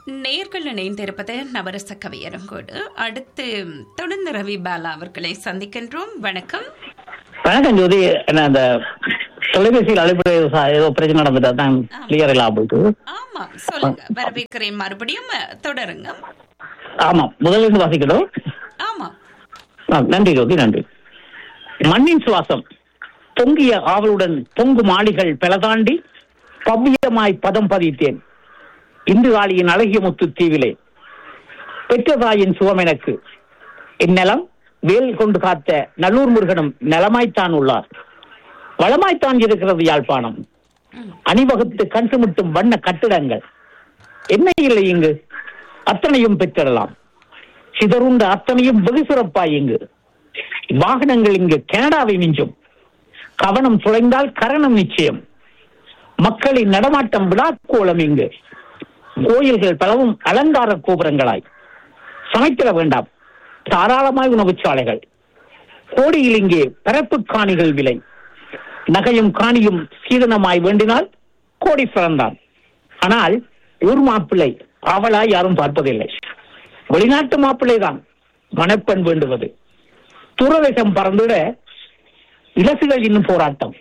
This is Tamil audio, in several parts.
நேர்கள் இணைந்திருப்பது நவரச கவியரங்கோடு அடுத்து தொடர்ந்து ரவி பாலா அவர்களை சந்திக்கின்றோம் வணக்கம் வணக்கம் ஜோதி என்ன அந்த தொலைபேசியில் அழைப்பு ஏதோ பிரச்சனை நடந்துட்டா தான் கிளியர் இல்லாம போயிட்டு ஆமா சொல்லுங்க வரவேற்கிறேன் மறுபடியும் அஹ், தொடருங்க ஆமாம் முதல்ல இருந்து வாசிக்கணும் ஆமா ஆ, நன்றி ஜோதி நன்றி மண்ணின் சுவாசம் பொங்கிய ஆவலுடன் பொங்கு மாளிகள் பல தாண்டி பவ்யமாய் பதம் பதித்தேன் இந்து காளியின் அழகிய முத்து தீவிலே பெற்ற தாயின் சுகம் எனக்கு இந்நிலம் வேல் கொண்டு காத்த நல்லூர் முருகனும் நலமாய்த்தான் உள்ளார் வளமாய்த்தான் இருக்கிறது யாழ்ப்பாணம் அணிவகுத்து கண் சுமிட்டும் வண்ண கட்டிடங்கள் என்ன இல்லை இங்கு அத்தனையும் பெற்றிடலாம் சிதறுண்ட அத்தனையும் வெகு சிறப்பாய் இங்கு வாகனங்கள் இங்கு கனடாவை மிஞ்சும் கவனம் துளைந்தால் கரணம் நிச்சயம் மக்களின் நடமாட்டம் விழாக்கோலம் இங்கு கோயில்கள் பலவும் அலங்கார கோபுரங்களாய் சமைத்திட வேண்டாம் தாராளமாய் உணவுச் சாலைகள் கோடியில் இங்கே பரப்பு காணிகள் விலை நகையும் காணியும் சீதனமாய் வேண்டினால் கோடி பிறந்தான் ஆனால் ஊர் மாப்பிள்ளை அவளாய் யாரும் பார்ப்பதில்லை வெளிநாட்டு மாப்பிள்ளை தான் மணப்பெண் வேண்டுவது துறவேசம் பறந்துட இலசுகள் இன்னும் போராட்டம்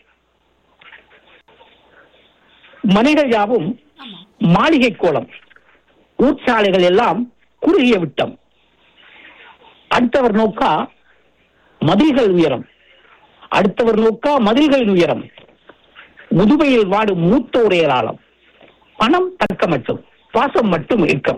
மனைகள் யாவும் ஆமா மாளிகை கோலம் ஊர்ச்சாலைகள் எல்லாம் குறுகிய விட்டம் அடுத்தவர் நோக்கா மதில்கள் உயரம் அடுத்தவர் நோக்கா மதில்களின் உயரம் முதுமையில் வாடும் மூத்தோர் ஏராளம் பணம் தக்க மட்டும் பாசம் மட்டும் இயக்கம்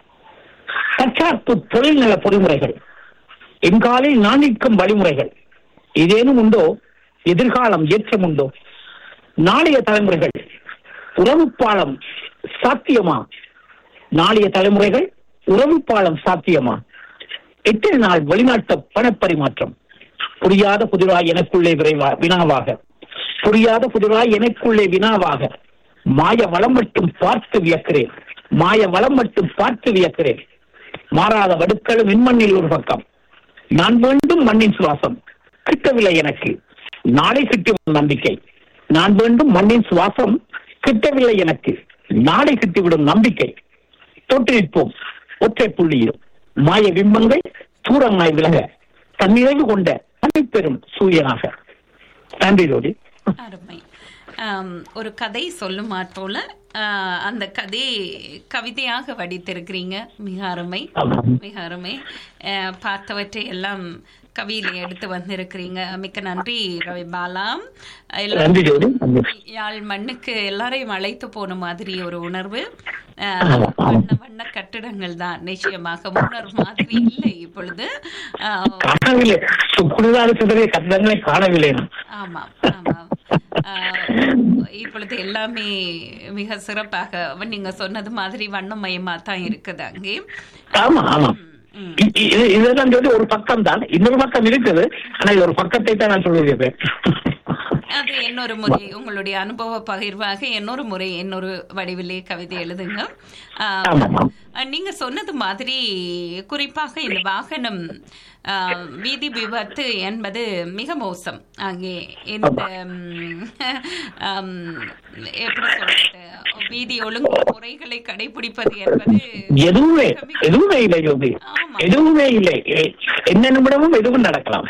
தற்சார்பு தொழில்நல பொறிமுறைகள் எங்காலில் நான் நிற்கும் வழிமுறைகள் ஏதேனும் உண்டோ எதிர்காலம் ஏற்றம் உண்டோ நாளைய தலைமுறைகள் உறவு பாலம் சாத்தியமா நாளைய தலைமுறைகள் உறவு பாலம் சாத்தியமா எத்தனை நாள் வெளிநாட்டு பணப்பரிமாற்றம் புரியாத புதிராய் எனக்குள்ளே விரைவா வினாவாக புரியாத புதிராய் எனக்குள்ளே வினாவாக மாய வளம் மட்டும் பார்த்து வியக்கிறேன் மாய வளம் மட்டும் பார்த்து வியக்கிறேன் மாறாத வடுக்களும் மின்மண்ணில் ஒரு பக்கம் நான் வேண்டும் மண்ணின் சுவாசம் கிட்டவில்லை எனக்கு நாளை கிட்டும் நம்பிக்கை நான் வேண்டும் மண்ணின் சுவாசம் கிட்டவில்லை எனக்கு நாளை கிட்டிவிடும் நம்பிக்கை தொட்டு நிற்போம் ஒற்றை புள்ளியில் மாய பிம்பங்கள் தூரமாய் விலக தன்னிறைவு கொண்ட தனிப்பெரும் சூரியனாக நன்றி ஜோதி அருமை ஆம், ஒரு கதை சொல்லுமா போல ஆஹ், அந்த கதை கவிதையாக வடித்திருக்கிறீங்க மிக அருமை ஆமாம். மிக அருமை ஆஹ், பார்த்தவற்றை எல்லாம் கவியில எடுத்து வந்திருக்கிறீங்க மிக்க நன்றி ரவி பாலா எல்லாரும் நன்றி ஜோதி நன்றி யாழ் மண்ணுக்கு எல்லாரையும் அழைத்து போன மாதிரி ஒரு உணர்வு ஆஹ், ஆமா, ஆமா. வண்ண வண்ண கட்டிடங்கள் தான் நிச்சயமாக முன்னர் மாதிரி இல்லை இப்பொழுது ஆஹ், காணவில்லை குளிராக சிதறிய கட்டிடங்களை காணவில்லை நான். ஆமாம் ஆமாம் ஆஹ், இப்பொழுது எல்லாமே மிக சிறப்பாக நீங்க சொன்னது மாதிரி வண்ணமயமா தான் இருக்குது அங்கே ஆமா ஆமா ம். இ- இ- இது- இதெல்லாம் சொல்லி ஒரு பக்கம் தான் இன்னொரு பக்கம் இருக்குது ஆனா இது ஒரு பக்கத்தை தான் நான் சொல்லியிருக்கேன் அது இன்னொரு முறை உங்களுடைய அனுபவ பகிர்வாக இன்னொரு முறை இன்னொரு வடிவிலே கவிதை எழுதுங்க ஆஹ், ஆமாம் அஹ் நீங்க சொன்னது மாதிரி குறிப்பாக இந்த வாகனம் ஆஹ், வீதி விபத்து என்பது மிக மோசம் அங்கே இந்த ம், ஆம், எப்படி சொல்றது வீதி ஒழுங்கு முறைகளை கடைபிடிப்பது என்பது எதுவுமே மிக மிக- எதுவுமே இல்லை யோகி ஆமா. எதுவுமே இல்லை எ- என்ன நிமிடமும் எதுவும் நடக்கலாம்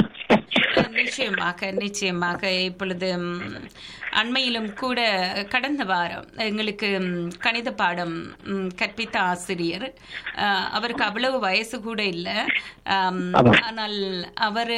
நிச்சயமாக நிச்சயமாக இப்பொழுது ம், அண்மையிலும் கூட கடந்த வாரம் எங்களுக்கு ம், கணித பாடம் ம், கற்பித்த ஆசிரியர் அஹ், அவருக்கு அவ்வளவு வயசு கூட இல்லை ஆம், ஆமா. ஆனால் அவர்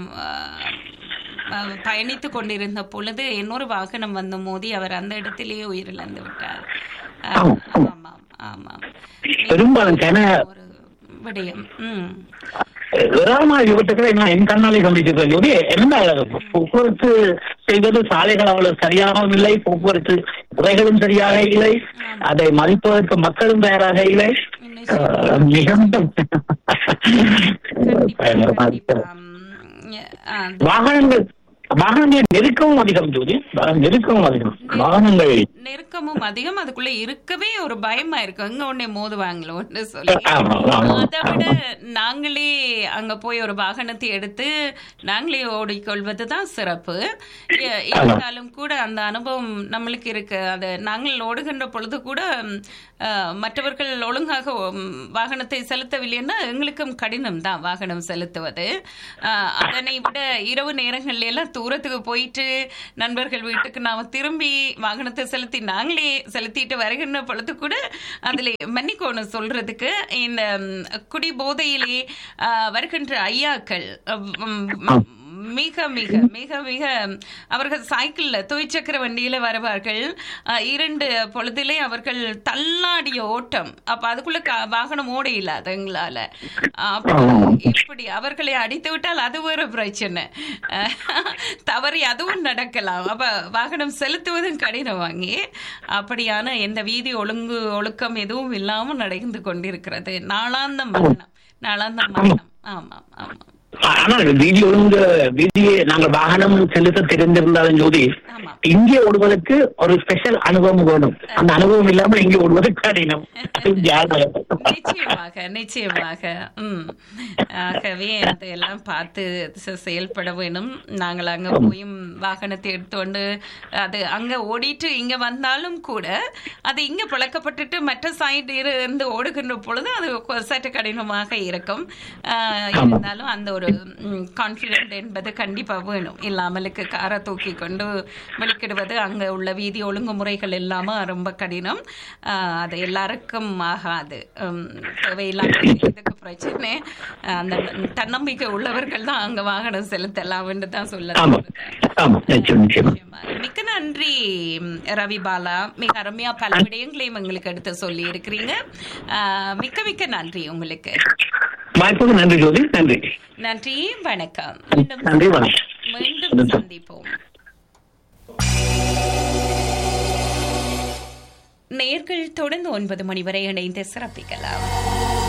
பயணித்து கொண்டிருந்த பொழுது இன்னொரு வாகனம் வந்த மோதி அவர் அந்த இடத்திலேயே உயிரிழந்து விட்டார் அஹ், ஆமா, ஆமா. ஆமாம் ஆமாம் பெரும்பாலும் கன ஒரு விடயம் ம் ஏராளமான விபத்துக்களை நான் என் கண்ணாலே கண்டிச்சிருக்கேன் யோகி என்ன போக்குவரத்து செய்வது சாலைகள் அவ்வளவு சரியாகவும் இல்லை போக்குவரத்து முறைகளும் சரியாக இல்லை அதை மதிப்பதற்கு மக்களும் தயாராக இல்லை அஹ், மிகுந்த கண்டிப்பா, பயங்கரமா கண்டிப்பா. இருக்கிறது ம், ஆ, வாகனங்கள் வாகனங்கள் நெருக்கமும் அதிகம் ஜோதி வாகன நெருக்கமும் அதிகம் வாகனங்கள் நெருக்கமும் அதிகம் அதுக்குள்ள இருக்கவே ஒரு பயமா இருக்கும் எங்க உடனே மோதுவாங்களோன்னு சொல்லி ஆமா, ஆமா, அதை விட நாங்களே அங்க போய் ஒரு வாகனத்தை எடுத்து நாங்களே ஓடிக்கொள்வது தான் சிறப்பு எ- இருந்தாலும் கூட அந்த அனுபவம் நம்மளுக்கு இருக்கு அது நாங்கள் ஓடுகின்ற பொழுது கூட ம், அஹ், மற்றவர்கள் ஒழுங்காக ம், வாகனத்தை செலுத்தவில்லைன்னா எங்களுக்கும் கடினம் தான் வாகனம் செலுத்துவது அஹ், அதனை விட இரவு நேரங்கள்ல எல்லாம் தூரத்துக்கு போயிட்டு நண்பர்கள் வீட்டுக்கு நாம திரும்பி வாகனத்தை செலுத்தி நாங்களே செலுத்திட்டு வருகின்ற பொழுது கூட அதுல மன்னிக்கோணும் சொல்றதுக்கு இந்த ம், குடி போதையிலே அஹ், வருகின்ற ஐயாக்கள் அஹ், ம், மிக மிக மிக மிக அவர்கள் சைக்கிள்ல துவிச்சக்கர வண்டியில வருவார்கள் அஹ், இரண்டு பொழுதிலே அவர்கள் தள்ளாடிய ஓட்டம் அப்ப அதுக்குள்ள க- வாகனம் ஓட இல்லாத எங்களால அப்ப இப்படி அவர்களை அடித்து விட்டால் அது ஒரு பிரச்சனை அஹ், தவறி அதுவும் நடக்கலாம் அப்ப வாகனம் செலுத்துவதும் கடினம் வாங்கி அப்படியான எந்த வீதி ஒழுங்கு ஒழுக்கம் எதுவும் இல்லாம நடந்து கொண்டிருக்கிறது நாளாந்த மரணம் நாளாந்த மரணம் ஆமாம் ஆமாம் ஆனால் வீதி ஒழுங்கு வீதியை நாங்கள் வாகனம் செலுத்த தெரிந்திருந்தாலும் ஜோதி ஆமா இங்கே ஓடுவதற்கு ஒரு ஸ்பெஷல் அனுபவம் வேணும் அந்த அனுபவம் இல்லாம இங்கே ஓடுவது கடினம் அது ஜாகிரதை. நிச்சயமாக நிச்சயமாக ம் ஆகவே அதையெல்லாம் பார்த்து செ- செயல்பட வேணும் நாங்கள் அங்க போயும் வாகனத்தை எடுத்துக்கொண்டு அது அங்க ஓடிட்டு இங்க வந்தாலும் கூட அது இங்க பழக்கப்பட்டுட்டு மற்ற சைடு இருந்து ஓடுகின்ற பொழுது அது கொ- சற்று கடினமாக இருக்கும் ஆஹ், இருந்தாலும் அந்த ஒரு கான்பிடென்ட் என்பது கண்டிப்பா வேணும் இல்லாமலுக்கு காரை தூக்கி கொண்டு வெளிக்கிடுவது அங்க உள்ள வீதி ஒழுங்குமுறைகள் இல்லாம ரொம்ப கடினம் ஆஹ், அது எல்லாருக்கும் ஆகாது உம், தேவையில்லாம இதுக்கு பிரச்சனை அந்த தன்னம்பிக்கை உள்ளவர்கள் தான் அங்க வாகனம் செலுத்தலாம் என்று தான் சொல்ல ஆமா ஆமா நிச்சயம் நிச்சயமா மிக்க நன்றி ம், ரவி பாலா மிக அருமையா பல விடயங்களையும் எங்களுக்கு எடுத்து சொல்லி இருக்கிறீங்க ஆஹ், மிக்க மிக்க நன்றி உங்களுக்கு வாய்ப்புக்கு நன்றி ஜோதி நன்றி நன்றி வணக்கம் மீண்டும் நன்றி வணக்கம் மீண்டும் சந்திப்போம் நேர்கள் தொடர்ந்து ஒன்பது மணி வரை இணைந்து சிறப்பிக்கலாம்